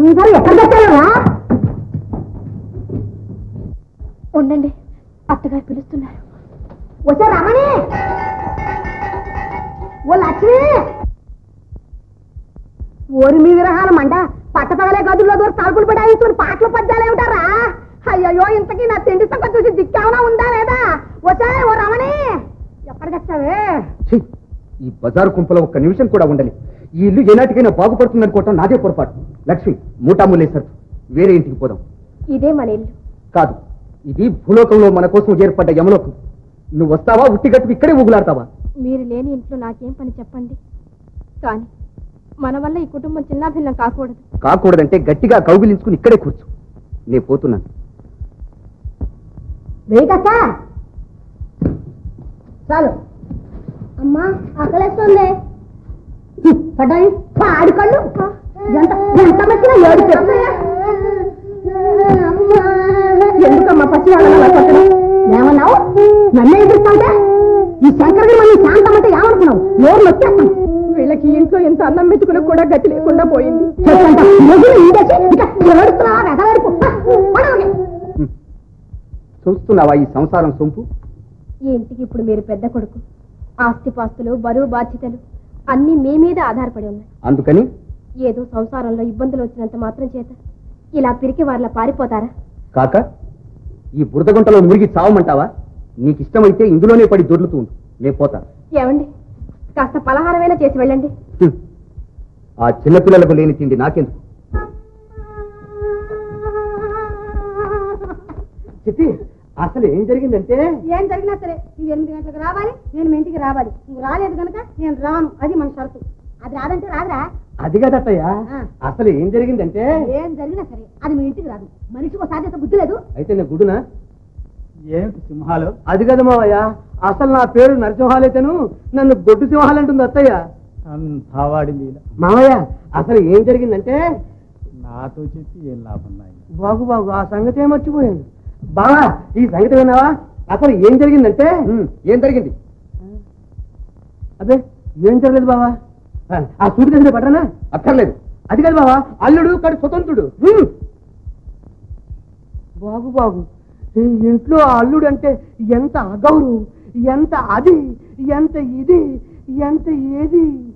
రమణి గారు ఎక్కడ పెట్టారా ఉండండి అత్తగారు పిలుస్తున్నారు వచ్చే రమణి ఓ లక్ష్మి ఓరి మీ విరహాల మంట పట్టపగలే గదుల్లో దూరం తలుపులు పడాయించుకుని పాటలు పద్యాలు ఏమిటారా అయ్యయ్యో ఇంతకీ నా తిండి సంగతి చూసి దిక్కేమన్నా ఉందా లేదా వచ్చే ఓ రమణి ఎక్కడికొచ్చావే ఛీ! ఈ బజారు కుంపలో ఒక్క నిమిషం కూడా ఉండని ఈ ఇల్లు ఏనాటికైనా బాగుపడుతుందనుకోవటం నాదే పొరపాటు లక్ష్మి మూటాములేసరు వేరే ఇంటికి పోదాం ఇదే మన ఇల్లు కాదు ఇది భూలోకంలో మన కోసం ఏర్పడ్డ యమలోకం నువ్వు వస్తావా ఉట్టిగట్టు ఇక్కడే ఊగులాడతావా మీరు లేని ఇంట్లో నాకేం పని చెప్పండి కానీ మన వల్ల ఈ కుటుంబం చిన్నాభిన్నం కాకూడదు కాకూడదంటే గట్టిగా కౌగిలించుకుని ఇక్కడే కూర్చో నేను పోతున్నాను వేయకక్క చాలు అమ్మా ఆకలేస్తుంది పడ్డాయి పాడి కళ్ళు ఎంత ఎంత మధ్యన ఏడు ఎందుకమ్మా పసి వాళ్ళ కొట్టడం ఏమన్నావు నన్నే ఎదుర్కొంటే ఈ శంకరని మనం శాంతమంటే ఏమనుకున్నావు నోరు నొక్కేస్తాం వీళ్ళకి ఇంట్లో ఇంత అన్నం మెతుకులకు కూడా గతి లేకుండా పోయింది చెట్టంత మొగుడు ఇండేసి ఇక ఏడుస్తున్నావా వెదవేడుపు పడవని హ్మ్. చూస్తున్నావా ఈ సంసారం సొంపు ఈ ఇంటికి ఇప్పుడు మీరు పెద్ద కొడుకు ఆస్తిపాస్తులు బరువు బాధ్యతలు అన్నీ మీ మీద ఆధారపడి ఉన్నాయి అందుకని ఏదో సంసారంలో ఇబ్బందులు వచ్చినంత మాత్రం చేత ఇలా పిరికి వారిలా పారిపోతారా కాక ఈ బురదగుంటలో మురిగి చావమంటావా నీకు ఇష్టమైతే ఇందులోనే పడి దొర్లుతూ ఉండు నేను పోతా ఏమండి కాస్త పలహారమైనా చేసి వెళ్ళండి హ్మ్. ఆ చిన్నపిల్లలకు లేని తిండి నాకెందుకు చిట్టి అసలు ఏం జరిగిందంటే ఏం జరిగినా సరే నువ్వు ఎనిమిది గంటలకు రావాలి నేను మీ ఇంటికి రావాలి నువ్వు రాలేదు కనుక నేను రాను అది మన షరతు అది రాదంటే రాదురా అది కదత్తయ్యా ఆ. అసలు ఏం జరిగిందంటే ఏం జరిగినా సరే అది మీ ఇంటికి రాదు మనిషికి ఒక సాధ్యత బుద్ధి లేదు అయితే నేను గుడునా ఏమిటి సింహాలు అది కదా మావయ్య అసలు నా పేరు నరసింహాలైతేను నన్ను గొడ్డు సింహాలంటుంది అత్తయ్య అంతా వాడి లీల మావయ్య అసలు ఏం జరిగిందంటే నాతో చెప్పి ఏం లాభం నాయన బాగు బాగు ఆ సంగతి మర్చిపోయాను బావా ఈ సంగతి విన్నావా అసలు ఏం జరిగిందంటే ఏం జరిగింది అదే ఏం జరగలేదు బావా ఆ, ఆ సూటి దగ్గర పట్టనా అక్కర్లేదు అది కాదు బావా అల్లుడు కడు స్వతంత్రుడు హ్మ్. బాగు బాగు ఈ ఇంట్లో ఆ అల్లుడు అంటే ఎంత అగౌరవం ఎంత అది ఎంత ఇది ఎంత ఏది